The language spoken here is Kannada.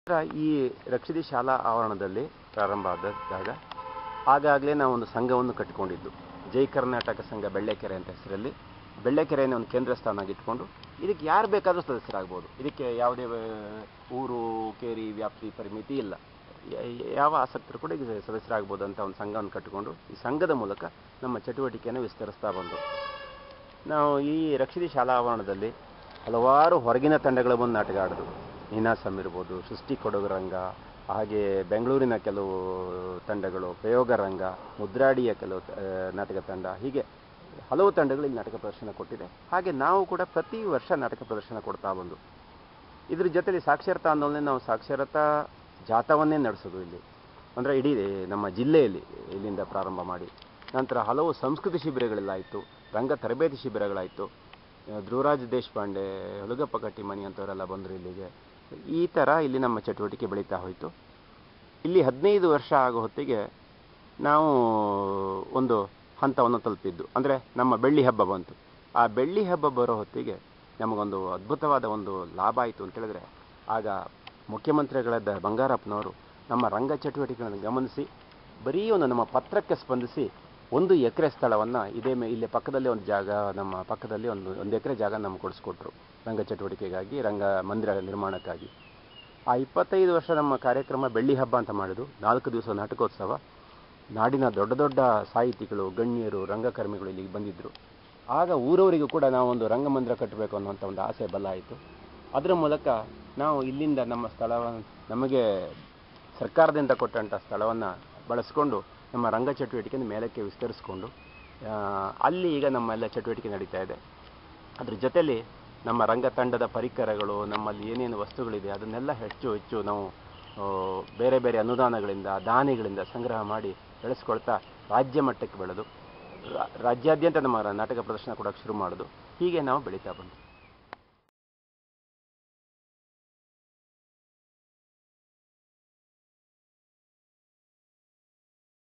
ಈ ರಕ್ಷಿತಿ ಶಾಲಾ ಆವರಣದಲ್ಲಿ ಪ್ರಾರಂಭ ಆದಾಗ ಆಗಾಗಲೇ ನಾವು ಒಂದು ಸಂಘವನ್ನು ಕಟ್ಟಿಕೊಂಡಿದ್ದು ಜೈ ಕರ್ನಾಟಕ ಸಂಘ ಬೆಳ್ಳೆಕೆರೆ ಅಂತ ಹೆಸರಲ್ಲಿ ಬೆಳ್ಳೆಕೆರೆಯನ್ನು ಒಂದು ಕೇಂದ್ರ ಸ್ಥಾನ ಇಟ್ಕೊಂಡು ಇದಕ್ಕೆ ಯಾರು ಬೇಕಾದರೂ ಸದಸ್ಯರಾಗ್ಬೋದು ಇದಕ್ಕೆ ಯಾವುದೇ ಆ, ಊರು ಕೇರಿ ವ್ಯಾಪ್ತಿ ಪರಿಮಿತಿ ಇಲ್ಲ ಯ- ಯಾವ ಆಸಕ್ತರು ಕೂಡ ಇದಕ್ಕೆ ಸದಸ್ಯರಾಗ್ಬೋದು ಅಂತ ಒಂದು ಸಂಘವನ್ನು ಕಟ್ಟಿಕೊಂಡು ಈ ಸಂಘದ ಮೂಲಕ ನಮ್ಮ ಚಟುವಟಿಕೆಯನ್ನು ವಿಸ್ತರಿಸ್ತಾ ಬಂದು ನಾವು ಈ ರಕ್ಷಿತಿ ಶಾಲಾ ಆವರಣದಲ್ಲಿ ಹಲವಾರು ಹೊರಗಿನ ತಂಡಗಳು ಬಂದು ನಾಟಕ ಆಡಿದ್ವು ನೀನಾಸಂ ಇರ್ಬೋದು ಸೃಷ್ಟಿ ಕೊಡಗು ರಂಗ ಹಾಗೆ ಬೆಂಗಳೂರಿನ ಕೆಲವು ತಂಡಗಳು ಪ್ರಯೋಗ ರಂಗ ಮುದ್ರಾಡಿಯ ಕೆಲವು ಆ, ನಾಟಕ ತಂಡ ಹೀಗೆ ಹಲವು ತಂಡಗಳು ಇಲ್ಲಿ ನಾಟಕ ಪ್ರದರ್ಶನ ಕೊಟ್ಟಿದೆ ಹಾಗೆ ನಾವು ಕೂಡ ಪ್ರತಿ ವರ್ಷ ನಾಟಕ ಪ್ರದರ್ಶನ ಕೊಡ್ತಾ ಬಂದು ಇದ್ರ ಜೊತೆಲಿ ಸಾಕ್ಷರತಾ ಆಂದೋಲನ ನಾವು ಸಾಕ್ಷರತಾ ಜಾಥಾವನ್ನೇ ನಡೆಸೋದು ಇಲ್ಲಿ ಅಂದರೆ ಇಡೀ ನಮ್ಮ ಜಿಲ್ಲೆಯಲ್ಲಿ ಇಲ್ಲಿಂದ ಪ್ರಾರಂಭ ಮಾಡಿ ನಂತರ ಹಲವು ಸಂಸ್ಕೃತಿ ಶಿಬಿರಗಳೆಲ್ಲ ಆಯಿತು ರಂಗ ತರಬೇತಿ ಶಿಬಿರಗಳಾಯಿತು ಆ, ಧ್ರುವರಾಜ್ ದೇಶಪಾಂಡೆ ಹುಲಗಪ್ಪ ಕಟ್ಟಿಮನಿ ಅಂತವರೆಲ್ಲ ಬಂದರು ಇಲ್ಲಿಗೆ ಈ ಥರ ಇಲ್ಲಿ ನಮ್ಮ ಚಟುವಟಿಕೆ ಬೆಳೀತಾ ಹೋಯಿತು ಇಲ್ಲಿ ಹದಿನೈದು ವರ್ಷ ಆಗೋ ಹೊತ್ತಿಗೆ ನಾವು ಒಂದು ಹಂತವನ್ನು ತಲುಪಿದ್ದು ಅಂದರೆ ನಮ್ಮ ಬೆಳ್ಳಿ ಹಬ್ಬ ಬಂತು ಆ ಬೆಳ್ಳಿ ಹಬ್ಬ ಬರೋ ಹೊತ್ತಿಗೆ ನಮಗೊಂದು ಅದ್ಭುತವಾದ ಒಂದು ಲಾಭ ಆಯಿತು ಅಂತ ಹೇಳಿದ್ರೆ ಆಗ ಮುಖ್ಯಮಂತ್ರಿಗಳಾದ ಬಂಗಾರಪ್ಪನವರು ನಮ್ಮ ರಂಗ ಚಟುವಟಿಕೆಗಳನ್ನು ಗಮನಿಸಿ ಬರೀ ಒಂದು ನಮ್ಮ ಪತ್ರಕ್ಕೆ ಸ್ಪಂದಿಸಿ ಒಂದು ಎಕರೆ ಸ್ಥಳವನ್ನು ಇದೇ ಮೇ ಇಲ್ಲಿ ಪಕ್ಕದಲ್ಲಿ ಒಂದು ಜಾಗ ನಮ್ಮ ಪಕ್ಕದಲ್ಲಿ ಒಂದು ಒಂದು ಎಕರೆ ಜಾಗ ನಮ್ಗೆ ಕೊಡಿಸ್ಕೊಟ್ರು ರಂಗ ಚಟುವಟಿಕೆಗಾಗಿ ರಂಗ ಮಂದಿರ ನಿರ್ಮಾಣಕ್ಕಾಗಿ ಆ ಇಪ್ಪತ್ತೈದು ವರ್ಷ ನಮ್ಮ ಕಾರ್ಯಕ್ರಮ ಬೆಳ್ಳಿ ಹಬ್ಬ ಅಂತ ಮಾಡಿದ್ದು ನಾಲ್ಕು ದಿವಸ ನಾಟಕೋತ್ಸವ ನಾಡಿನ ದೊಡ್ಡ ದೊಡ್ಡ ಸಾಹಿತಿಗಳು ಗಣ್ಯರು ರಂಗಕರ್ಮಿಗಳು ಇಲ್ಲಿಗೆ ಬಂದಿದ್ದರು ಆಗ ಊರವರಿಗೂ ಕೂಡ ನಾವು ಒಂದು ರಂಗಮಂದಿರ ಕಟ್ಟಬೇಕು ಅನ್ನುವಂಥ ಒಂದು ಆಸೆ ಬಲ ಆಯಿತು ಅದರ ಮೂಲಕ ನಾವು ಇಲ್ಲಿಂದ ನಮ್ಮ ಸ್ಥಳವನ್ನು ನಮಗೆ ಸರ್ಕಾರದಿಂದ ಕೊಟ್ಟಂಥ ಸ್ಥಳವನ್ನು ಬಳಸ್ಕೊಂಡು ನಮ್ಮ ರಂಗ ಚಟುವಟಿಕೆಯನ್ನು ಮೇಲಕ್ಕೆ ವಿಸ್ತರಿಸ್ಕೊಂಡು ಆ, ಅಲ್ಲಿ ಈಗ ನಮ್ಮೆಲ್ಲ ಚಟುವಟಿಕೆ ನಡೀತಾ ಇದೆ ಅದ್ರ ಜೊತೆಲಿ ನಮ್ಮ ರಂಗ ತಂಡದ ಪರಿಕರಗಳು ನಮ್ಮಲ್ಲಿ ಏನೇನು ವಸ್ತುಗಳಿದೆ ಅದನ್ನೆಲ್ಲ ಹೆಚ್ಚು ಹೆಚ್ಚು ನಾವು ಆ, ಬೇರೆ ಬೇರೆ ಅನುದಾನಗಳಿಂದ ದಾನಿಗಳಿಂದ ಸಂಗ್ರಹ ಮಾಡಿ ಬೆಳೆಸ್ಕೊಳ್ತಾ ರಾಜ್ಯ ಮಟ್ಟಕ್ಕೆ ಬೆಳೆದು ರಾ- ರಾಜ್ಯಾದ್ಯಂತ ನಮ್ಮ ನಾಟಕ ಪ್ರದರ್ಶನ ಕೊಡೋಕ್ಕೆ ಶುರು ಮಾಡೋದು ಹೀಗೆ ನಾವು ಬೆಳೀತಾ ಬಂದ್ವಿ